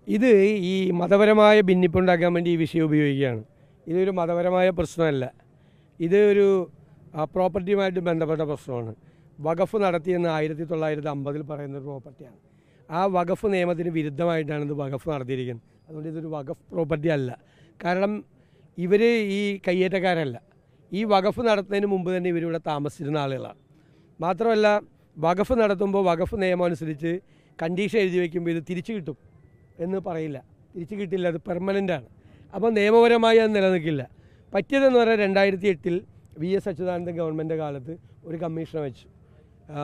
ഇത് ഈ മതപരമായ ഭിന്നിപ്പുണ്ടാക്കാൻ വേണ്ടി ഈ വിഷയം ഉപയോഗിക്കുകയാണ് ഇതൊരു മതപരമായ പ്രശ്നമല്ല ഇത് ഒരു ആ, പ്രോപ്പർട്ടിയുമായിട്ട് ബന്ധപ്പെട്ട പ്രശ്നമാണ് വഖഫ് നടത്തിയെന്ന് ആയിരത്തി തൊള്ളായിരത്തി അമ്പതിൽ പറയുന്ന ഒരു പ്രോപ്പർട്ടിയാണ് ആ വഖഫ് നിയമത്തിന് വിരുദ്ധമായിട്ടാണ് ഇത് വഖഫ് നടത്തിയിരിക്കുന്നത് അതുകൊണ്ട് ഇതൊരു വഖഫ് പ്രോപ്പർട്ടി അല്ല കാരണം ഇവർ ഈ കയ്യേറ്റക്കാരല്ല ഈ വഖഫ് നടത്തുന്നതിന് മുമ്പ് തന്നെ ഇവരിവിടെ താമസിച്ചിരുന്ന ആളുകളാണ് മാത്രമല്ല വഖഫ് നടത്തുമ്പോൾ വഖഫ് നിയമം അനുസരിച്ച് കണ്ടീഷൻ എഴുതി വയ്ക്കുമ്പോൾ ഇത് തിരിച്ചു കിട്ടും എന്ന് പറയില്ല തിരിച്ചു കിട്ടില്ല അത് പെർമനൻ്റ് ആണ് അപ്പോൾ നിയമപരമായി അത് നിലനിൽക്കില്ല പറ്റിയതെന്ന് പറഞ്ഞാൽ രണ്ടായിരത്തി എട്ടിൽ വി എസ് അച്യുതാനന്ദ ഗവൺമെൻറ് കാലത്ത് ഒരു കമ്മീഷനെ വെച്ചു ആ,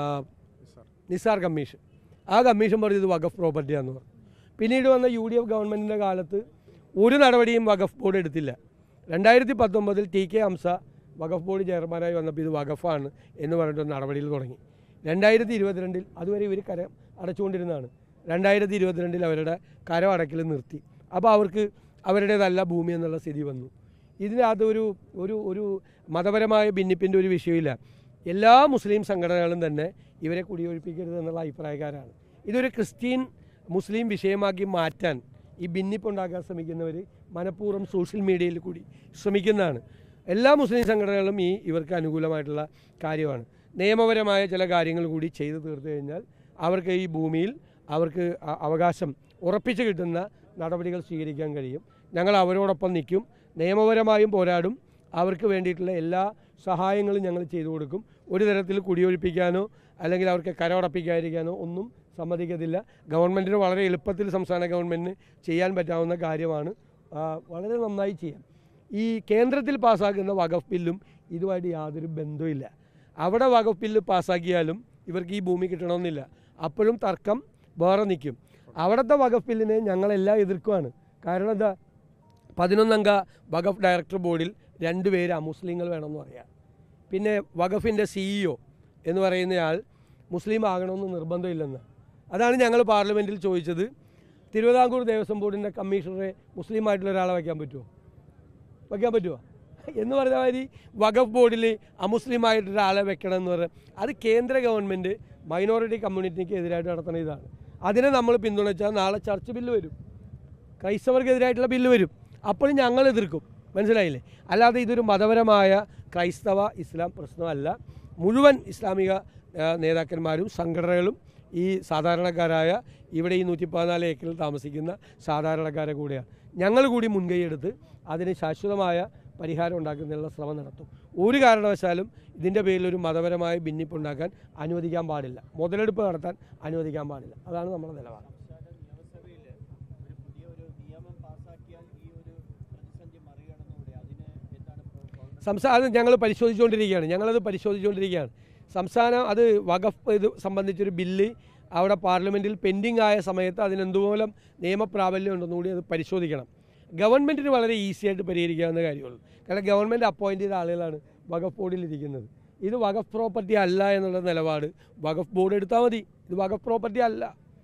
നിസാർ കമ്മീഷൻ ആ കമ്മീഷൻ പറഞ്ഞു ഇത് വഖഫ് പ്രോപ്പർട്ടിയാന്ന് പറഞ്ഞു പിന്നീട് വന്ന യു ഡി എഫ് ഗവൺമെൻറ്റിൻ്റെ കാലത്ത് ഒരു നടപടിയും വഖഫ് ബോർഡ് എടുത്തില്ല രണ്ടായിരത്തി പത്തൊമ്പതിൽ ടി കെ ഹംസ വഖഫ് ബോർഡ് ചെയർമാനായി വന്നപ്പോൾ ഇത് വഖഫാണ് എന്ന് പറഞ്ഞിട്ട് ഒരു നടപടിയിൽ തുടങ്ങി രണ്ടായിരത്തി ഇരുപത്തിരണ്ടിൽ അതുവരെ ഇവർ കരം അടച്ചുകൊണ്ടിരുന്നതാണ് രണ്ടായിരത്തി ഇരുപത്തിരണ്ടിൽ അവരുടെ കരം അടയ്ക്കൽ നിർത്തി അപ്പോൾ അവർക്ക് അവരുടേതല്ല ഭൂമി എന്നുള്ള സ്ഥിതി വന്നു ഇതിനകത്ത് ഒരു ഒരു ഒരു മതപരമായ ഭിന്നിപ്പിൻ്റെ ഒരു വിഷയമില്ല എല്ലാ മുസ്ലിം സംഘടനകളും തന്നെ ഇവരെ കുടിയൊഴിപ്പിക്കരുത് എന്നുള്ള അഭിപ്രായക്കാരാണ് ഇതൊരു ക്രിസ്ത്യൻ മുസ്ലിം വിഷയമാക്കി മാറ്റാൻ ഈ ഭിന്നിപ്പുണ്ടാക്കാൻ ശ്രമിക്കുന്നവർ മനഃപൂർവ്വം സോഷ്യൽ മീഡിയയിൽ കൂടി ശ്രമിക്കുന്നതാണ് എല്ലാ മുസ്ലിം സംഘടനകളും ഈ ഇവർക്ക് അനുകൂലമായിട്ടുള്ള കാര്യമാണ് നിയമപരമായ ചില കാര്യങ്ങൾ കൂടി ചെയ്തു തീർത്തു കഴിഞ്ഞാൽ അവർക്ക് ഈ ഭൂമിയിൽ അവർക്ക് അ- അവകാശം ഉറപ്പിച്ച് കിട്ടുന്ന നടപടികൾ സ്വീകരിക്കാൻ കഴിയും ഞങ്ങൾ അവരോടൊപ്പം നിൽക്കും നിയമപരമായും പോരാടും അവർക്ക് വേണ്ടിയിട്ടുള്ള എല്ലാ സഹായങ്ങളും ഞങ്ങൾ ചെയ്തു കൊടുക്കും ഒരു തരത്തിൽ കുടിയൊഴിപ്പിക്കാനോ അല്ലെങ്കിൽ അവർക്ക് കരമടപ്പിക്കാതിരിക്കാനോ ഒന്നും സമ്മതിക്കത്തില്ല ഗവൺമെൻറ്റിന് വളരെ എളുപ്പത്തിൽ സംസ്ഥാന ഗവൺമെൻറ്റിന് ചെയ്യാൻ പറ്റാവുന്ന കാര്യമാണ് ആ, വളരെ നന്നായി ചെയ്യാം ഈ കേന്ദ്രത്തിൽ പാസ്സാക്കുന്ന വഖഫ് ബില്ലും ഇതുമായിട്ട് യാതൊരു ബന്ധവുമില്ല അവിടെ വഖഫ് ബില്ല് പാസ്സാക്കിയാലും ഇവർക്ക് ഈ ഭൂമി കിട്ടണമെന്നില്ല അപ്പോഴും തർക്കം വേറെ നിൽക്കും അവിടുത്തെ വഖഫ് ബില്ലിനെ ഞങ്ങളെല്ലാം എതിർക്കുവാണ് കാരണം എന്താ പതിനൊന്നംഗ വഖഫ് ഡയറക്ടർ ബോർഡിൽ രണ്ട് പേര് അമുസ്ലിങ്ങൾ വേണമെന്ന് പറയാം പിന്നെ വഖഫിൻ്റെ സിഇഒ എന്ന് പറയുന്നയാൾ മുസ്ലിം ആകണമെന്ന് നിർബന്ധമില്ലെന്ന് അതാണ് ഞങ്ങൾ പാർലമെൻറ്റിൽ ചോദിച്ചത് തിരുവിതാംകൂർ ദേവസ്വം ബോർഡിൻ്റെ കമ്മീഷണറെ മുസ്ലിം ആയിട്ടുള്ള ഒരാളെ വയ്ക്കാൻ പറ്റുമോ വയ്ക്കാൻ പറ്റുമോ എന്ന് പറഞ്ഞ മാതിരി വഖഫ് ബോർഡിൽ അമുസ്ലിം ആയിട്ട് ഒരാളെ വെക്കണം എന്ന് പറഞ്ഞാൽ അത് കേന്ദ്ര ഗവൺമെൻറ് മൈനോറിറ്റി കമ്മ്യൂണിറ്റിക്ക് എതിരായിട്ട് നടത്തുന്ന ഇതാണ് അതിനെ നമ്മൾ പിന്തുണച്ചാൽ നാളെ ചർച്ച് ബില്ല് വരും ക്രൈസ്തവർക്കെതിരായിട്ടുള്ള ബില്ല് വരും അപ്പോൾ ഞങ്ങൾ എതിർക്കും മനസ്സിലായില്ലേ അല്ലാതെ ഇതൊരു മതപരമായ ക്രൈസ്തവ ഇസ്ലാം പ്രശ്നമല്ല മുഴുവൻ ഇസ്ലാമിക ആ, നേതാക്കന്മാരും സംഘടനകളും ഈ സാധാരണക്കാരായ ഇവിടെ ഈ നൂറ്റി പതിനാല് ഏക്കറിൽ താമസിക്കുന്ന സാധാരണക്കാരെ കൂടെയാണ് ഞങ്ങൾ കൂടി മുൻകൈയെടുത്ത് അതിന് ശാശ്വതമായ പരിഹാരം ഉണ്ടാക്കുന്നതിനുള്ള ശ്രമം നടത്തും ഒരു കാരണവശാലും ഇതിൻ്റെ പേരിൽ ഒരു മതപരമായ ഭിന്നിപ്പുണ്ടാക്കാൻ അനുവദിക്കാൻ പാടില്ല മുതലെടുപ്പ് നടത്താൻ അനുവദിക്കാൻ പാടില്ല അതാണ് നമ്മുടെ നിലപാട് നിയമസഭയിൽ ഒരു പുതിയ ഒരു നിയമം പാസാക്കിയാൽ ഈ ഒരു പ്രതിസന്ധി മറികടന്നുകൂടെ അതിന് എന്താണ് ഇപ്പോൾ കോൺഗ്രസ് സംസ്ഥാനം ഞങ്ങൾ പരിശോധിച്ചുകൊണ്ടിരിക്കുകയാണ് ഞങ്ങളത് പരിശോധിച്ചുകൊണ്ടിരിക്കുകയാണ് സംസ്ഥാനം അത് വഖഫ് ഇത് സംബന്ധിച്ചൊരു ബില്ല് അവിടെ പാർലമെൻറ്റിൽ പെൻഡിങ് ആയ സമയത്ത് അതിനെന്തുമൂലം നിയമപ്രാബല്യം ഉണ്ടെന്ന് കൂടി അത് പരിശോധിക്കണം ഗവൺമെൻറ്റിന് വളരെ ഈസി ആയിട്ട് പരിഹരിക്കാവുന്ന കാര്യമുള്ളൂ കാരണം ഗവൺമെൻറ് അപ്പോയിൻ്റ് ചെയ്ത ആളുകളാണ് വഖഫ് ബോർഡിൽ ഇരിക്കുന്നത് ഇത് വഖഫ് പ്രോപ്പർട്ടി അല്ല എന്നുള്ള നിലപാട് വഖഫ് ബോർഡ് എടുത്താൽ മതി ഇത് വഖഫ് പ്രോപ്പർട്ടി അല്ല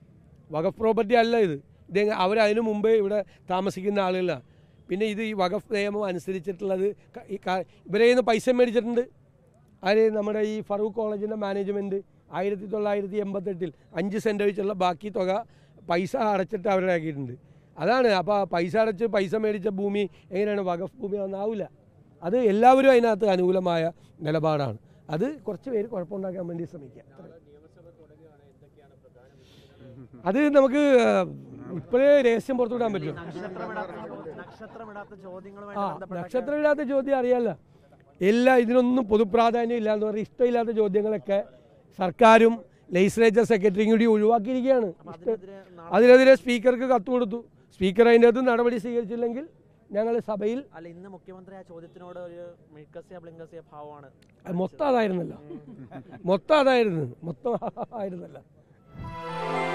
വഖഫ് പ്രോപ്പർട്ടി അല്ല ഇത് ഇത് അവർ അതിനു മുമ്പേ ഇവിടെ താമസിക്കുന്ന ആളുകളാണ് പിന്നെ ഇത് ഈ വഖഫ് നിയമം അനുസരിച്ചിട്ടുള്ളത് ക- ഈ ക- ഇവരെ നിന്ന് പൈസ മേടിച്ചിട്ടുണ്ട് ആര് നമ്മുടെ ഈ ഫറൂഖ് കോളേജിൻ്റെ മാനേജ്മെൻറ്റ് ആയിരത്തി തൊള്ളായിരത്തി എൺപത്തെട്ടിൽ അഞ്ച് സെൻറ്റ് വെച്ചുള്ള ബാക്കി തുക പൈസ അടച്ചിട്ട് അവരുടെ ആക്കിയിട്ടുണ്ട് അതാണ് അപ്പോൾ പൈസ അടച്ച് പൈസ മേടിച്ച ഭൂമി എങ്ങനെയാണ് വഖഫ് ഭൂമി ആവുന്നില്ല അത് എല്ലാവരും അതിനകത്ത് അനുകൂലമായ നിലപാടാണ് അത് കുറച്ച് പേര് കുഴപ്പമുണ്ടാക്കാൻ വേണ്ടി ശ്രമിക്കുക നിയമസഭ തുടങ്ങുകയാണ് എന്തൊക്കെയാണ് പ്രധാന വിഷയങ്ങൾ അത് നമുക്ക് ഇപ്പോഴേ രഹസ്യം പുറത്തുവിടാൻ പറ്റുമോ നക്ഷത്രമിടാത്ത നക്ഷത്രമിടാത്ത ചോദ്യങ്ങളുമായി ആ ബന്ധപ്പെട്ട നക്ഷത്രമില്ലാത്ത ചോദ്യം അറിയാലോ എല്ലാ ഇതിനൊന്നും പൊതുപ്രാധാന്യം ഇല്ല എന്ന് പറഞ്ഞാൽ ഇഷ്ടമില്ലാത്ത ചോദ്യങ്ങളൊക്കെ സർക്കാരും ലെജിസ്ലേച്ചർ സെക്രട്ടറിയും കൂടി ഒഴിവാക്കിയിരിക്കുകയാണ് അപ്പൊ ഇഷ്ട- അതിനെതിരെ നാളെ- അതിനെതിരെ സ്പീക്കർക്ക് കത്ത് കൊടുത്തു സ്പീക്കർ അതിൻ്റെ അകത്ത് നടപടി സ്വീകരിച്ചില്ലെങ്കിൽ ഞങ്ങൾ സഭയിൽ അല്ല ഇന്ന് മുഖ്യമന്ത്രി ആ ചോദ്യത്തിനോട് ഒരു മിഴ്ക്കസിയ ബ്ലിങ്കസിയ ഭാവമാണ് അത് മൊത്തം അതായിരുന്നല്ലോ മൊത്തം അതായിരുന്നു മൊത്തം ആയിരുന്നല്ലോ